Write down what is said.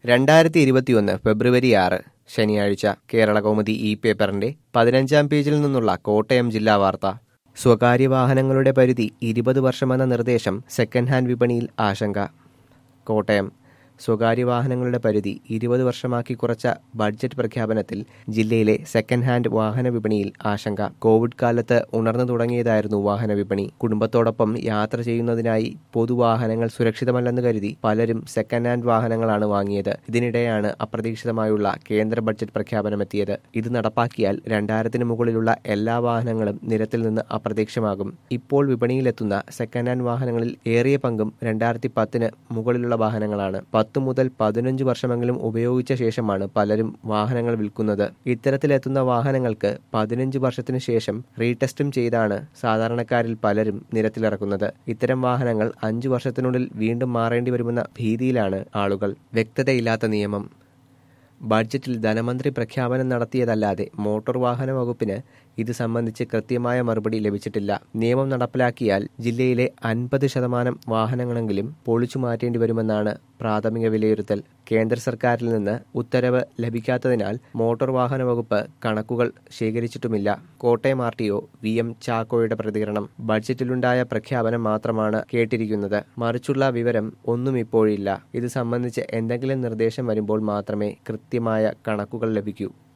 രണ്ടായിരത്തി ഇരുപത്തിയൊന്ന് ഫെബ്രുവരി ആറ് ശനിയാഴ്ച കേരള കൗമുദി ഇ പേപ്പറിന്റെ പതിനഞ്ചാം പേജിൽ നിന്നുള്ള കോട്ടയം ജില്ലാ വാർത്ത സ്വകാര്യ വാഹനങ്ങളുടെ പരിധി ഇരുപത് വർഷമെന്ന നിർദ്ദേശം സെക്കൻഡ് ഹാൻഡ് വിപണിയിൽ ആശങ്ക കോട്ടയം സ്വകാര്യ വാഹനങ്ങളുടെ പരിധി ഇരുപത് വർഷമാക്കി കുറച്ച ബഡ്ജറ്റ് പ്രഖ്യാപനത്തിൽ ജില്ലയിലെ സെക്കൻഡ് ഹാൻഡ് വാഹന വിപണിയിൽ ആശങ്ക കോവിഡ് കാലത്ത് ഉണർന്നു തുടങ്ങിയതായിരുന്നു വാഹന വിപണി കുടുംബത്തോടൊപ്പം യാത്ര ചെയ്യുന്നതിനായി പൊതുവാഹനങ്ങൾ സുരക്ഷിതമല്ലെന്ന് കരുതി പലരും സെക്കൻഡ് ഹാൻഡ് വാഹനങ്ങളാണ് വാങ്ങിയത് ഇതിനിടെയാണ് അപ്രതീക്ഷിതമായുള്ള കേന്ദ്ര ബഡ്ജറ്റ് പ്രഖ്യാപനമെത്തിയത് ഇത് നടപ്പാക്കിയാൽ രണ്ടായിരത്തിന് മുകളിലുള്ള എല്ലാ വാഹനങ്ങളും നിരത്തിൽ നിന്ന് അപ്രത്യക്ഷമാകും ഇപ്പോൾ വിപണിയിലെത്തുന്ന സെക്കൻഡ് ഹാൻഡ് വാഹനങ്ങളിൽ ഏറിയ പങ്കും രണ്ടായിരത്തി പത്തിന് മുകളിലുള്ള വാഹനങ്ങളാണ് പത്ത് മുതൽ പതിനഞ്ച് വർഷമെങ്കിലും ഉപയോഗിച്ച ശേഷമാണ് പലരും വാഹനങ്ങൾ വിൽക്കുന്നത് ഇത്തരത്തിലെത്തുന്ന വാഹനങ്ങൾക്ക് പതിനഞ്ച് വർഷത്തിനു ശേഷം റീടെസ്റ്റും ചെയ്താണ് സാധാരണക്കാരിൽ പലരും നിരത്തിലിറക്കുന്നത് ഇത്തരം വാഹനങ്ങൾ അഞ്ചു വർഷത്തിനുള്ളിൽ വീണ്ടും മാറേണ്ടി വരുമെന്ന ഭീതിയിലാണ് ആളുകൾ വ്യക്തതയില്ലാത്ത നിയമം ബഡ്ജറ്റിൽ ധനമന്ത്രി പ്രഖ്യാപനം നടത്തിയതല്ലാതെ മോട്ടോർ വാഹന വകുപ്പിന് ഇത് സംബന്ധിച്ച് കൃത്യമായ മറുപടി ലഭിച്ചിട്ടില്ല നിയമം നടപ്പിലാക്കിയാൽ ജില്ലയിലെ അൻപത് ശതമാനം വാഹനങ്ങളെങ്കിലും പൊളിച്ചു മാറ്റേണ്ടി വരുമെന്നാണ് പ്രാഥമിക വിലയിരുത്തൽ കേന്ദ്ര സർക്കാരിൽ നിന്ന് ഉത്തരവ് ലഭിക്കാത്തതിനാൽ മോട്ടോർ വാഹന വകുപ്പ് കണക്കുകൾ ശേഖരിച്ചിട്ടുമില്ല Kottayam R T O V M ചാക്കോയുടെ പ്രതികരണം ബഡ്ജറ്റിലുണ്ടായ പ്രഖ്യാപനം മാത്രമാണ് കേട്ടിരിക്കുന്നത് മറിച്ചുള്ള വിവരം ഒന്നും ഇപ്പോഴില്ല ഇത് സംബന്ധിച്ച് എന്തെങ്കിലും നിർദ്ദേശം വരുമ്പോൾ മാത്രമേ കൃത്യമായ കണക്കുകൾ ലഭിക്കൂ